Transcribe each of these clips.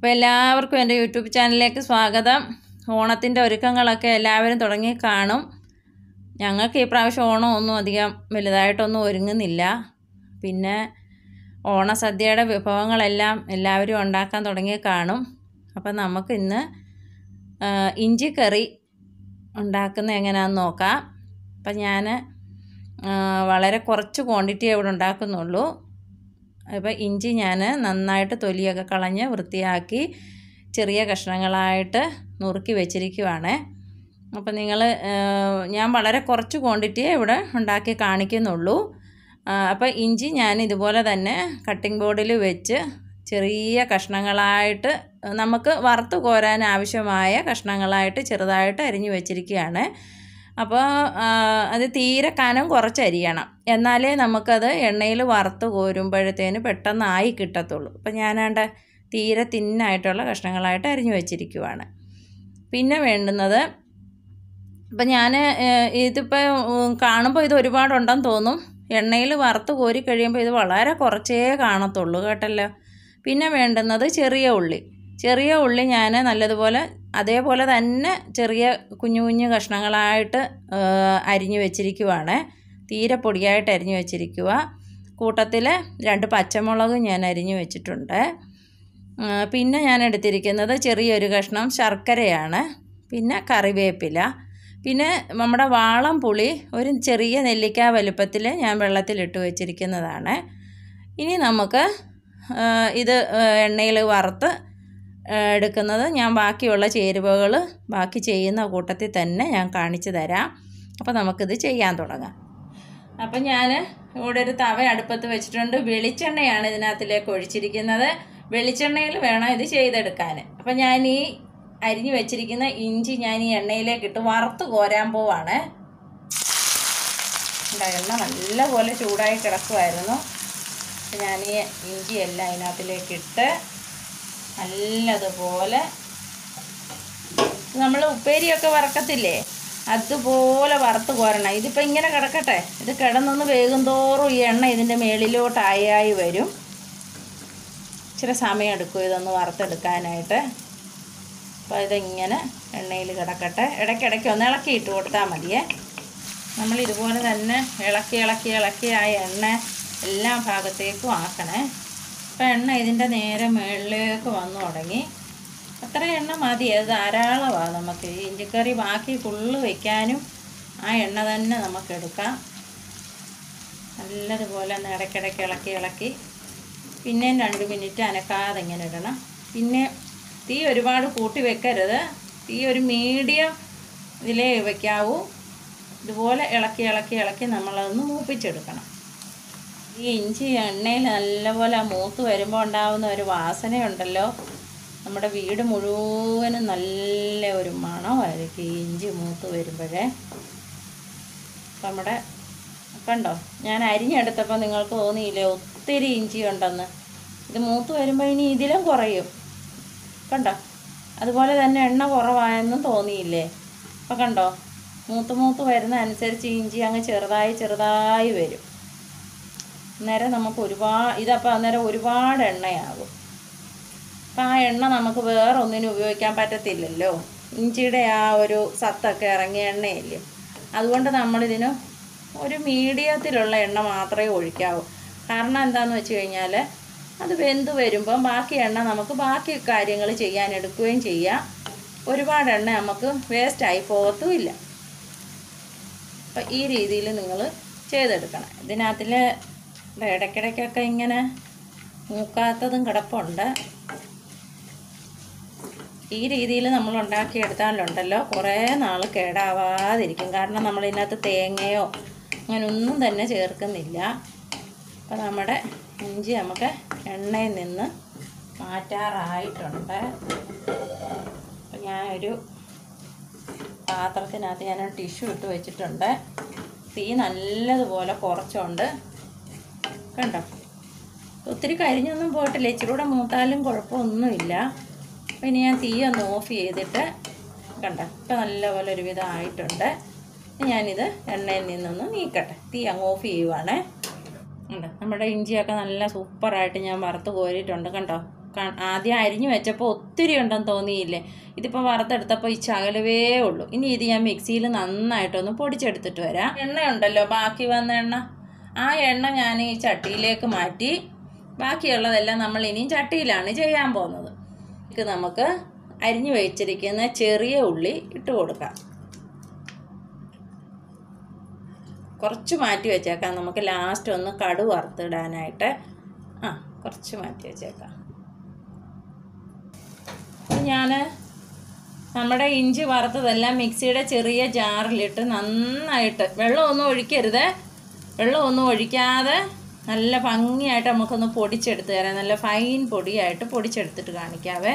അപ്പോൾ എല്ലാവർക്കും എൻ്റെ യൂട്യൂബ് ചാനലിലേക്ക് സ്വാഗതം ഓണത്തിൻ്റെ ഒരുക്കങ്ങളൊക്കെ എല്ലാവരും തുടങ്ങി കാണും ഞങ്ങൾക്ക് ഈ പ്രാവശ്യം ഓണം ഒന്നും അധികം വലുതായിട്ടൊന്നും ഒരുങ്ങുന്നില്ല പിന്നെ ഓണസദ്യയുടെ വിഭവങ്ങളെല്ലാം എല്ലാവരും ഉണ്ടാക്കാൻ തുടങ്ങി കാണും അപ്പം നമുക്ക് ഇന്ന് ആ, ഇഞ്ചി കറി ഉണ്ടാക്കുന്നത് എങ്ങനെയാണെന്ന് നോക്കാം അപ്പം ഞാൻ വളരെ കുറച്ച് ക്വാണ്ടിറ്റി ഇവിടെ ഉണ്ടാക്കുന്നുള്ളൂ അപ്പോൾ ഇഞ്ചി ഞാൻ നന്നായിട്ട് തൊലിയൊക്കെ കളഞ്ഞ് വൃത്തിയാക്കി ചെറിയ കഷ്ണങ്ങളായിട്ട് നുറുക്കി വെച്ചിരിക്കുവാണ് അപ്പോൾ നിങ്ങൾ ഞാൻ വളരെ കുറച്ച് ക്വാണ്ടിറ്റിയേ ഇവിടെ ഉണ്ടാക്കി കാണിക്കുന്നുള്ളൂ അപ്പോൾ ഇഞ്ചി ഞാൻ ഇതുപോലെ തന്നെ കട്ടിംഗ് ബോർഡിൽ വെച്ച് ചെറിയ കഷ്ണങ്ങളായിട്ട് നമുക്ക് വറുത്ത് കോരാൻ ആവശ്യമായ കഷ്ണങ്ങളായിട്ട് ചെറുതായിട്ട് അരിഞ്ഞു വെച്ചിരിക്കുകയാണ് അപ്പോൾ അത് തീരെ കനം കുറച്ച് അരിയണം എന്നാലേ നമുക്കത് എണ്ണയിൽ വറുത്ത് കോരുമ്പോഴത്തേന് പെട്ടെന്ന് ആയി കിട്ടത്തുള്ളൂ അപ്പം ഞാനാണ്ട് തീരെ തിന്നായിട്ടുള്ള കഷ്ണങ്ങളായിട്ട് അരിഞ്ഞു വെച്ചിരിക്കുവാണ് പിന്നെ വേണ്ടുന്നത് ഇപ്പം ഞാൻ ഇതിപ്പോൾ കാണുമ്പോൾ ഇത് ഒരുപാടുണ്ടെന്ന് തോന്നും എണ്ണയിൽ വറുത്ത് കോരി കഴിയുമ്പോൾ ഇത് വളരെ കുറച്ചേ കാണത്തുള്ളൂ കേട്ടല്ലോ പിന്നെ വേണ്ടുന്നത് ചെറിയ ഉള്ളി ചെറിയ ഉള്ളി ഞാൻ നല്ലതുപോലെ അതേപോലെ തന്നെ ചെറിയ കുഞ്ഞു കുഞ്ഞു കഷ്ണങ്ങളായിട്ട് അരിഞ്ഞു വെച്ചിരിക്കുവാണ് തീരെ പൊടിയായിട്ട് അരിഞ്ഞു വെച്ചിരിക്കുക കൂട്ടത്തിൽ രണ്ട് പച്ചമുളക് ഞാൻ അരിഞ്ഞു വെച്ചിട്ടുണ്ട് ആ, പിന്നെ ഞാൻ എടുത്തിരിക്കുന്നത് ചെറിയൊരു കഷ്ണം ശർക്കരയാണ് പിന്നെ കറിവേപ്പില പിന്നെ നമ്മുടെ വാളം പുളി ഒരു ചെറിയ നെല്ലിക്ക വലുപ്പത്തിൽ ഞാൻ വെള്ളത്തിലിട്ട് വെച്ചിരിക്കുന്നതാണ് ഇനി നമുക്ക് ആ, ഇത് എണ്ണയിൽ വറുത്ത് ആ, എടുക്കുന്നത് ഞാൻ ബാക്കിയുള്ള ചേരുവകൾ ബാക്കി ചെയ്യുന്ന കൂട്ടത്തിൽ തന്നെ ഞാൻ കാണിച്ചു തരാം അപ്പോൾ നമുക്കിത് ചെയ്യാൻ തുടങ്ങാം അപ്പം ഞാൻ ഇവിടെ ഒരു തവ അടുപ്പത്ത് വെച്ചിട്ടുണ്ട് വെളിച്ചെണ്ണയാണ് ഇതിനകത്തിലേക്ക് ഒഴിച്ചിരിക്കുന്നത് വെളിച്ചെണ്ണയിൽ വേണം ഇത് ചെയ്തെടുക്കാൻ അപ്പം ഞാൻ ഈ അരിഞ്ഞു വെച്ചിരിക്കുന്ന ഇഞ്ചി ഞാൻ ഈ എണ്ണയിലേക്ക് ഇട്ട് വറുത്ത് കോരാൻ പോവാണ് ഇതാ എണ്ണ നല്ലപോലെ ചൂടായി കിടക്കുമായിരുന്നു അപ്പം ഞാൻ ഈ ഇഞ്ചി എല്ലാം അതിനകത്തിലേക്ക് ഇട്ട് നല്ലതുപോലെ നമ്മൾ ഉപ്പേരിയൊക്കെ വറക്കത്തില്ലേ അതുപോലെ വറുത്ത് കോരണം ഇതിപ്പോൾ ഇങ്ങനെ കിടക്കട്ടെ ഇത് കിടന്നൊന്ന് വേകും തോറും ഈ എണ്ണ ഇതിൻ്റെ മേളിലോട്ടായി വരും ഇച്ചിരി സമയം എടുക്കും ഇതൊന്ന് വറുത്തെടുക്കാനായിട്ട് അപ്പോൾ ഇതിങ്ങനെ എണ്ണയിൽ കിടക്കട്ടെ ഇടയ്ക്കിടയ്ക്ക് ഒന്ന് ഇളക്കി ഇട്ട് കൊടുത്താൽ മതിയേ നമ്മൾ ഇതുപോലെ തന്നെ ഇളക്കി ഇളക്കി ഇളക്കി ആ എണ്ണ എല്ലാ ഭാഗത്തേക്കും ആക്കണേ അപ്പോൾ എണ്ണ ഇതിൻ്റെ നേരെ മുകളിലേക്ക് വന്നു തുടങ്ങി അത്ര എണ്ണ മതി അത് ധാരാളമാണ് നമുക്ക് ഈ ഇഞ്ചിക്കറി ബാക്കി ഫുള്ള് വെക്കാനും ആ എണ്ണ തന്നെ നമുക്ക് എടുക്കാം നല്ലതുപോലെ ഒന്ന് ഇടയ്ക്കിടയ്ക്ക് ഇളക്കി ഇളക്കി പിന്നെയും രണ്ട് മിനിറ്റ് അനക്കാതെ ഇങ്ങനെ ഇടണം പിന്നെ തീ ഒരുപാട് കൂട്ടി വെക്കരുത് തീ ഒരു മീഡിയം ഇതിലേ വെക്കാവൂ ഇതുപോലെ ഇളക്കി ഇളക്കി ഇളക്കി നമ്മളതൊന്ന് മൂപ്പിച്ചെടുക്കണം ഈ ഇഞ്ചി എണ്ണയിൽ നല്ലപോലെ ആ മൂത്ത് വരുമ്പോൾ ഉണ്ടാകുന്ന ഒരു വാസനയുണ്ടല്ലോ നമ്മുടെ വീട് മുഴുവനും നല്ല ഒരു മണമായിരിക്കും ഈ ഇഞ്ചി മൂത്ത് വരുമ്പോഴേ അപ്പം നമ്മുടെ കണ്ടോ ഞാൻ അരിഞ്ഞെടുത്തപ്പോൾ നിങ്ങൾക്ക് തോന്നിയില്ലേ ഒത്തിരി ഇഞ്ചി ഉണ്ടെന്ന് ഇത് മൂത്ത് വരുമ്പോൾ ഇനി ഇതിലും കുറയും കണ്ടോ അതുപോലെ തന്നെ എണ്ണ കുറവായെന്നും തോന്നിയില്ലേ അപ്പം കണ്ടോ മൂത്ത് മൂത്ത് വരുന്ന അനുസരിച്ച് ഇഞ്ചി അങ്ങ് ചെറുതായി ചെറുതായി വരും അന്നേരം നമുക്ക് ഒരുപാട് ഇതപ്പോൾ അന്നേരം ഒരുപാട് എണ്ണയാകും അപ്പം ആ എണ്ണ നമുക്ക് വേറെ ഒന്നിനും ഉപയോഗിക്കാൻ പറ്റത്തില്ലല്ലോ ഇഞ്ചിയുടെ ആ ഒരു സത്തൊക്കെ ഇറങ്ങിയ എണ്ണയല്ലേ അതുകൊണ്ട് നമ്മളിതിന് ഒരു മീഡിയത്തിലുള്ള എണ്ണ മാത്രമേ ഒഴിക്കാവൂ കാരണം എന്താണെന്ന് വെച്ച് കഴിഞ്ഞാൽ അത് വെന്ത് വരുമ്പം ബാക്കി എണ്ണ നമുക്ക് ബാക്കി കാര്യങ്ങൾ ചെയ്യാൻ എടുക്കുകയും ചെയ്യാം ഒരുപാട് എണ്ണ നമുക്ക് വേസ്റ്റായി പോകത്തുമില്ല അപ്പം ഈ രീതിയിൽ നിങ്ങൾ ചെയ്തെടുക്കണം ഇതിനകത്തിൽ ഇടയ്ക്കിടയ്ക്കൊക്കെ ഇങ്ങനെ മൂക്കാത്തതും കിടപ്പുണ്ട് ഈ രീതിയിൽ നമ്മൾ ഉണ്ടാക്കിയെടുത്താലുണ്ടല്ലോ കുറേ നാൾ കേടാവാതിരിക്കും കാരണം നമ്മൾ ഇതിനകത്ത് തേങ്ങയോ അങ്ങനെ ഒന്നും തന്നെ ചേർക്കുന്നില്ല അപ്പോൾ നമ്മുടെ ഇഞ്ചി നമുക്ക് എണ്ണയിൽ നിന്ന് മാറ്റാറായിട്ടുണ്ട് അപ്പം ഞാനൊരു പാത്രത്തിനകത്ത് ഞാൻ ടിഷ്യൂ ഇട്ട് വെച്ചിട്ടുണ്ട് തീ നല്ലതുപോലെ കുറച്ചുകൊണ്ട് കണ്ടോ ഒത്തിരി കരിഞ്ഞൊന്നും പോയിട്ടില്ല ഇച്ചിരി കൂടെ മൂത്താലും കുഴപ്പമൊന്നുമില്ല അപ്പോൾ ഇനി ഞാൻ തീ ഒന്ന് ഓഫ് ചെയ്തിട്ട് കണ്ടോ ഇപ്പോൾ നല്ലപോലെ ഒരുവിധം ആയിട്ടുണ്ട് ഇനി ഞാനിത് എണ്ണയിൽ നിന്നൊന്ന് നീക്കട്ടെ തീ അങ്ങ് ഓഫ് ചെയ്യുവാണേ ഉണ്ട് നമ്മുടെ ഇഞ്ചിയൊക്കെ നല്ല സൂപ്പറായിട്ട് ഞാൻ വറുത്ത് കോരിയിട്ടുണ്ട് കണ്ടോ ക- ആദ്യം അരിഞ്ഞു വെച്ചപ്പോൾ ഒത്തിരി ഉണ്ടെന്ന് തോന്നിയില്ലേ ഇതിപ്പോൾ വറുത്തെടുത്തപ്പോൾ ഈ ശകലവേ ഉള്ളൂ ഇനി ഇത് ഞാൻ മിക്സിയിൽ നന്നായിട്ടൊന്ന് പൊടിച്ചെടുത്തിട്ട് വരാം എണ്ണയുണ്ടല്ലോ ബാക്കി വന്ന എണ്ണ ആ എണ്ണ ഞാൻ ഈ ചട്ടിയിലേക്ക് മാറ്റി ബാക്കിയുള്ളതെല്ലാം നമ്മൾ ഇനിയും ചട്ടിയിലാണ് ചെയ്യാൻ പോകുന്നത് ഇത് നമുക്ക് അരിഞ്ഞു വെച്ചിരിക്കുന്ന ചെറിയ ഉള്ളി ഇട്ട് കൊടുക്കാം കുറച്ച് മാറ്റി വെച്ചേക്കാം നമുക്ക് ലാസ്റ്റ് ഒന്ന് കടു വറുത്തിടാനായിട്ട് ആ കുറച്ച് മാറ്റി വെച്ചേക്കാം ഞാൻ നമ്മുടെ ഇഞ്ചി വറുത്തതെല്ലാം മിക്സിയുടെ ചെറിയ ജാറിലിട്ട് നന്നായിട്ട് വെള്ളമൊന്നും ഒഴിക്കരുത് വെള്ളമൊന്നും ഒഴിക്കാതെ നല്ല ഭംഗിയായിട്ട് നമുക്കൊന്ന് പൊടിച്ചെടുത്ത് തരാം നല്ല ഫൈൻ പൊടിയായിട്ട് പൊടിച്ചെടുത്തിട്ട് കാണിക്കാവേ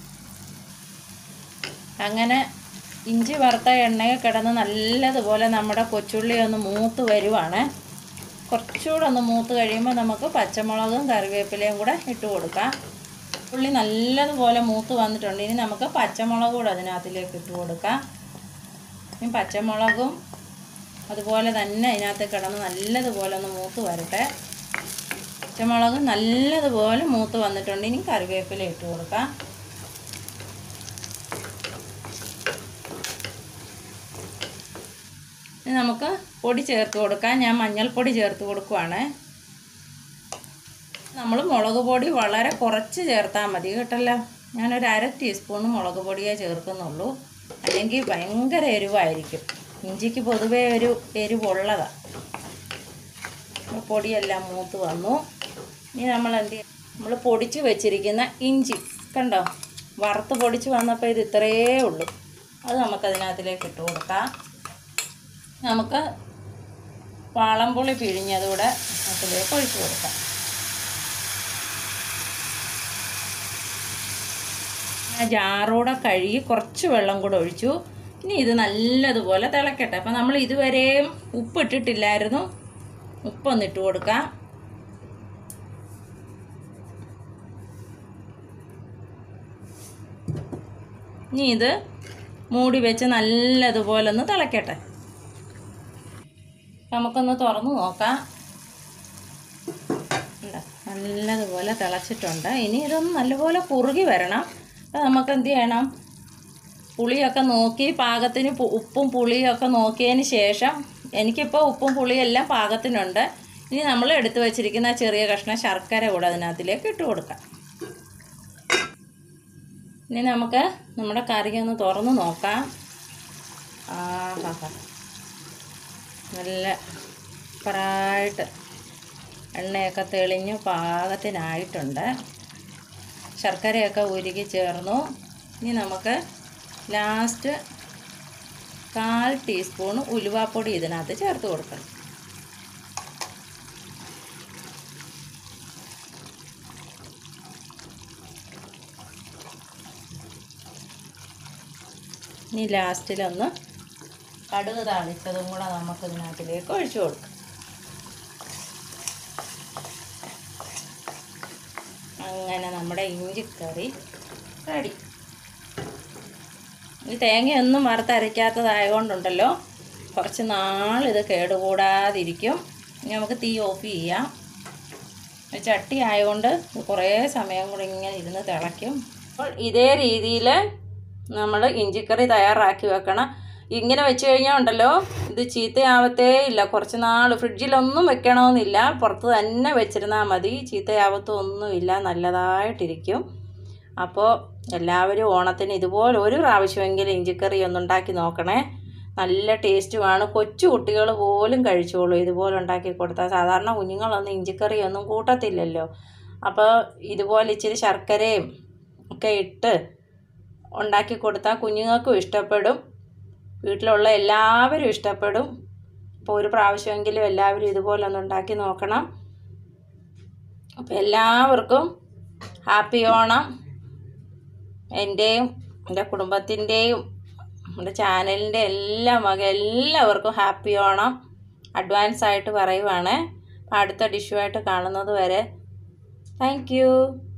അങ്ങനെ ഇഞ്ചി വറുത്ത എണ്ണയിൽ കിടന്ന് നല്ലതുപോലെ നമ്മുടെ കൊച്ചുള്ളി ഒന്ന് മൂത്ത് വരുവാണ് കുറച്ചുകൂടെ ഒന്ന് മൂത്ത് കഴിയുമ്പോൾ നമുക്ക് പച്ചമുളകും കറിവേപ്പിലയും കൂടെ ഇട്ട് കൊടുക്കാം ഉള്ളി നല്ലതുപോലെ മൂത്ത് വന്നിട്ടുണ്ട് ഇനി നമുക്ക് പച്ചമുളക് കൂടെ അതിനകത്തിലേക്ക് ഇട്ട് കൊടുക്കാം ഇനി പച്ചമുളകും അതുപോലെ തന്നെ അതിനകത്ത് കിടന്ന് നല്ലതുപോലെ ഒന്ന് മൂത്ത് വരട്ടെ പച്ചമുളക് നല്ലതുപോലെ മൂത്ത് വന്നിട്ടുണ്ട് ഇനി കറിവേപ്പില ഇട്ട് കൊടുക്കാം ഇനി നമുക്ക് പൊടി ചേർത്ത് കൊടുക്കാം ഞാൻ മഞ്ഞൾപ്പൊടി ചേർത്ത് കൊടുക്കുവാണ് നമ്മൾ മുളക് പൊടി വളരെ കുറച്ച് ചേർത്താൽ മതി കേട്ടല്ലോ ഞാനൊരു അര ടീസ്പൂൺ മുളക് പൊടിയേ ചേർക്കുന്നുള്ളൂ അല്ലെങ്കിൽ ഭയങ്കര എരിവായിരിക്കും ഇഞ്ചിക്ക് പൊതുവേ ഒരു എരിവുള്ളതാണ് പൊടിയെല്ലാം മൂത്ത് വന്നു ഇനി നമ്മൾ എന്ത് ചെയ്യും നമ്മൾ പൊടിച്ച് വെച്ചിരിക്കുന്ന ഇഞ്ചി കണ്ടോ വറുത്ത് പൊടിച്ച് വന്നപ്പോൾ ഇത് ഇത്രയേ ഉള്ളൂ അത് നമുക്കതിനകത്തിലേക്ക് ഇട്ട് കൊടുക്കാം നമുക്ക് വാളംപുളി പിഴിഞ്ഞതുകൂടെ അതിലേക്ക് ഒഴിച്ച് കൊടുക്കാം ആ ജാറൂടെ കഴുകി കുറച്ച് വെള്ളം കൂടെ ഒഴിച്ചു ഇനി ഇത് നല്ലതുപോലെ തിളക്കട്ടെ അപ്പം നമ്മൾ ഇതുവരെയും ഉപ്പ് ഇട്ടിട്ടില്ലായിരുന്നു ഉപ്പൊന്നിട്ട് കൊടുക്കാം ഇനി ഇത് മൂടി വെച്ച് നല്ലതുപോലെ ഒന്ന് തിളക്കട്ടെ നമുക്കൊന്ന് തുറന്ന് നോക്കാം ഇതാ, നല്ലതുപോലെ തിളച്ചിട്ടുണ്ട് ഇനി ഇതൊന്ന് നല്ലപോലെ കുറുകി വരണം അപ്പോൾ നമുക്ക് എന്ത് ചെയ്യണം പുളിയൊക്കെ നോക്കി പാകത്തിന് പു- ഉപ്പും പുളിയൊക്കെ നോക്കിയതിന് ശേഷം എനിക്കിപ്പോൾ ഉപ്പും പുളിയും എല്ലാം പാകത്തിനുണ്ട് ഇനി നമ്മൾ എടുത്തു വച്ചിരിക്കുന്ന ചെറിയ കഷ്ണം ശർക്കര കൂടെ അതിനകത്തിലേക്ക് ഇട്ട് കൊടുക്കാം ഇനി നമുക്ക് നമ്മുടെ കറി ഒന്ന് തുറന്ന് നോക്കാം ആ ഹാ ഹാ നല്ല സൂപ്പറായിട്ട് എണ്ണയൊക്കെ തെളിഞ്ഞു പാകത്തിനായിട്ടുണ്ട് ശർക്കരയൊക്കെ ഉരുകി ചേർന്നു ഇനി നമുക്ക് ലാസ്റ്റ് കാൽ ടീസ്പൂൺ ഉലുവാപ്പൊടി ഇതിനകത്ത് ചേർത്ത് കൊടുക്കണം ഇനി ലാസ്റ്റിലൊന്ന് കടുക് താളിച്ചതും കൂടെ നമുക്ക് ഇതിനകത്തിലേക്ക് ഒഴിച്ചു കൊടുക്കാം അങ്ങനെ നമ്മുടെ ഇഞ്ചിക്കറി റെഡി ഈ തേങ്ങയൊന്നും വറുത്തരയ്ക്കാത്തതായതുകൊണ്ടുണ്ടല്ലോ കുറച്ച് നാളിത് കേടുകൂടാതിരിക്കും ഇനി നമുക്ക് തീ ഓഫ് ചെയ്യാം ഈ ചട്ടി ആയതുകൊണ്ട് ഇത് കുറേ സമയം കൂടി ഇങ്ങനെ ഇരുന്ന് തിളയ്ക്കും അപ്പോൾ ഇതേ രീതിയിൽ നമ്മൾ ഇഞ്ചിക്കറി തയ്യാറാക്കി വെക്കണം ഇങ്ങനെ വെച്ച് കഴിഞ്ഞാൽ ഉണ്ടല്ലോ ഇത് ചീത്തയാവത്തേ ഇല്ല കുറച്ച് നാൾ ഫ്രിഡ്ജിലൊന്നും വെക്കണമെന്നില്ല പുറത്ത് തന്നെ വെച്ചിരുന്നാൽ മതി ചീത്തയാവത്തും ഒന്നുമില്ല നല്ലതായിട്ടിരിക്കും അപ്പോൾ എല്ലാവരും ഓണത്തിന് ഇതുപോലെ ഒരു പ്രാവശ്യമെങ്കിലും ഇഞ്ചിക്കറി ഒന്ന് ഉണ്ടാക്കി നോക്കണേ നല്ല ടേസ്റ്റുമാണ് കൊച്ചു കുട്ടികൾ പോലും കഴിച്ചോളൂ ഇതുപോലെ ഉണ്ടാക്കി കൊടുത്താൽ സാധാരണ കുഞ്ഞുങ്ങളൊന്നും ഇഞ്ചിക്കറി ഒന്നും കൂട്ടത്തില്ലല്ലോ അപ്പോൾ ഇതുപോലെ ഇച്ചിരി ശർക്കരയും ഒക്കെ ഇട്ട് ഉണ്ടാക്കി കൊടുത്താൽ കുഞ്ഞുങ്ങൾക്കും ഇഷ്ടപ്പെടും വീട്ടിലുള്ള എല്ലാവരും ഇഷ്ടപ്പെടും അപ്പോൾ ഒരു പ്രാവശ്യമെങ്കിലും എല്ലാവരും ഇതുപോലെ ഒന്ന് ഉണ്ടാക്കി നോക്കണം അപ്പോൾ എല്ലാവർക്കും ഹാപ്പി ഓണം എൻ്റെയും എൻ്റെ കുടുംബത്തിൻ്റെയും നമ്മുടെ ചാനലിൻ്റെ എല്ലാ വക എല്ലാവർക്കും ഹാപ്പി ഓണം അഡ്വാൻസ് ആയിട്ട് പറയുവാണ് അടുത്ത ഡിഷുമായിട്ട് കാണുന്നത് വരെ താങ്ക് യു